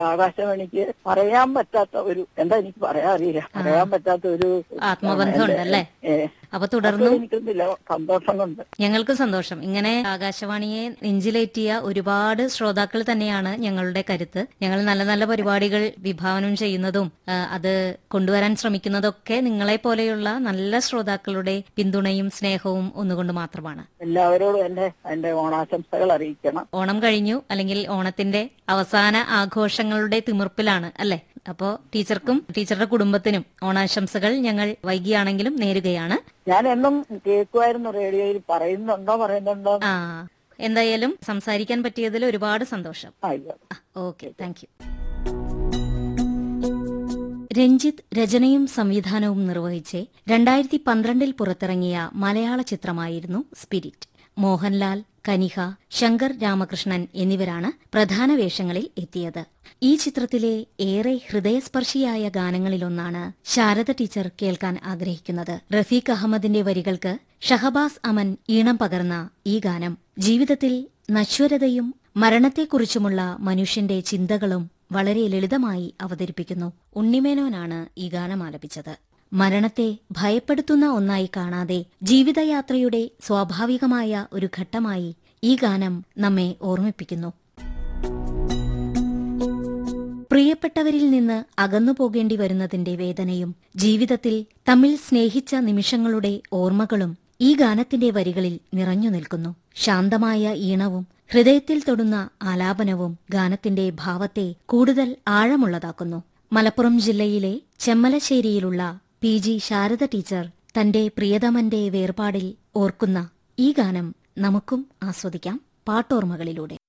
ആകാശവാണിക്ക് പറയാൻ പറ്റാത്ത ഒരു എന്താ എനിക്ക് പറയാൻ അറിയില്ല പറയാൻ പറ്റാത്ത ഒരു ആത്മബന്ധം ഉണ്ടല്ലേ? ഏ, അപ്പൊ തുടർന്നും അത് എനിക്കൊന്നില്ല സന്തോഷം കൊണ്ട് ഞങ്ങൾക്ക് സന്തോഷം ഇങ്ങനെ ആകാശവാണിയെ നെഞ്ചിലേറ്റിയ ഒരുപാട് ശ്രോതാക്കൾ തന്നെയാണ് ഞങ്ങളുടെ കരുത്ത് ഞങ്ങൾ നല്ല നല്ല പരിപാടികൾ വിഭാവനം ചെയ്യുന്നതും ആ, അത് കൊണ്ടുവരാൻ ശ്രമിക്കുന്നതൊക്കെ നിങ്ങളെ പോലെയുള്ള നല്ല ശ്രോതാക്കളുടെ പിന്തുണയും സ്നേഹവും ഒന്നുകൊണ്ട് മാത്രമാണ് എല്ലാവരോടും എന്റെ എന്റെ ഓണാശംസകൾ അറിയിക്കണം ഓണം കഴിഞ്ഞു അല്ലെങ്കിൽ ഓണത്തിന്റെ അവസാന ആഘോഷങ്ങളുടെ തിമിർപ്പിലാണ് അല്ലെ അപ്പോ ടീച്ചർക്കും ടീച്ചറുടെ കുടുംബത്തിനും ഓണാശംസകൾ ഞങ്ങൾ വൈകിയാണെങ്കിലും നേരുകയാണ് ഞാൻ എന്നും കേൾക്കുമായിരുന്നു റേഡിയോയിൽ പറയുന്നുണ്ടോ പറയുന്നുണ്ടോ ആ എന്തായാലും സംസാരിക്കാൻ പറ്റിയതിൽ ഒരുപാട് സന്തോഷം ആയിക്കോട്ടെ ഓക്കെ താങ്ക് യു രഞ്ജിത്ത് രചനയും സംവിധാനവും നിർവഹിച്ച് രണ്ടായിരത്തി പന്ത്രണ്ടിൽ പുറത്തിറങ്ങിയ മലയാള ചിത്രമായിരുന്നു സ്പിരിറ്റ് മോഹൻലാൽ കനിഹ ശങ്കർ രാമകൃഷ്ണൻ എന്നിവരാണ് പ്രധാന വേഷങ്ങളിൽ എത്തിയത് ഈ ചിത്രത്തിലെ ഏറെ ഹൃദയസ്പർശിയായ ഗാനങ്ങളിലൊന്നാണ് ശാരദ ടീച്ചർ കേൾക്കാൻ ആഗ്രഹിക്കുന്നത് റഫീഖ് അഹമ്മദിന്റെ വരികൾക്ക് ഷഹബാസ് അമൻ ഈണം പകർന്ന ഈ ഗാനം ജീവിതത്തിൽ നശ്വരതയും മരണത്തെക്കുറിച്ചുമുള്ള മനുഷ്യന്റെ ചിന്തകളും വളരെ ലളിതമായി അവതരിപ്പിക്കുന്നു ഉണ്ണിമേനോനാണ് ഈ ഗാനം ആലപിച്ചത് മരണത്തെ ഭയപ്പെടുത്തുന്ന ഒന്നായി കാണാതെ ജീവിതയാത്രയുടെ സ്വാഭാവികമായ ഒരു ഘട്ടമായി ഈ ഗാനം നമ്മെ ഓർമ്മിപ്പിക്കുന്നു പ്രിയപ്പെട്ടവരിൽ നിന്ന് അകന്നു പോകേണ്ടി വരുന്നതിന്റെ വേദനയും ജീവിതത്തിൽ തമ്മിൽ സ്നേഹിച്ച നിമിഷങ്ങളുടെ ഓർമ്മകളും ഈ ഗാനത്തിന്റെ വരികളിൽ നിറഞ്ഞു നിൽക്കുന്നു ശാന്തമായ ഈണവും ഹൃദയത്തിൽ തൊടുന്ന ആലാപനവും ഗാനത്തിന്റെ ഭാവത്തെ കൂടുതൽ ആഴമുള്ളതാക്കുന്നു മലപ്പുറം ജില്ലയിലെ ചെമ്മലശ്ശേരിയിലുള്ള പി ജി ശാരദ ടീച്ചർ തന്റെ പ്രിയതമന്റെ വേർപാടിൽ ഓർക്കുന്ന ഈ ഗാനം നമുക്കും ആസ്വദിക്കാം പാട്ടോർമ്മകളിലൂടെ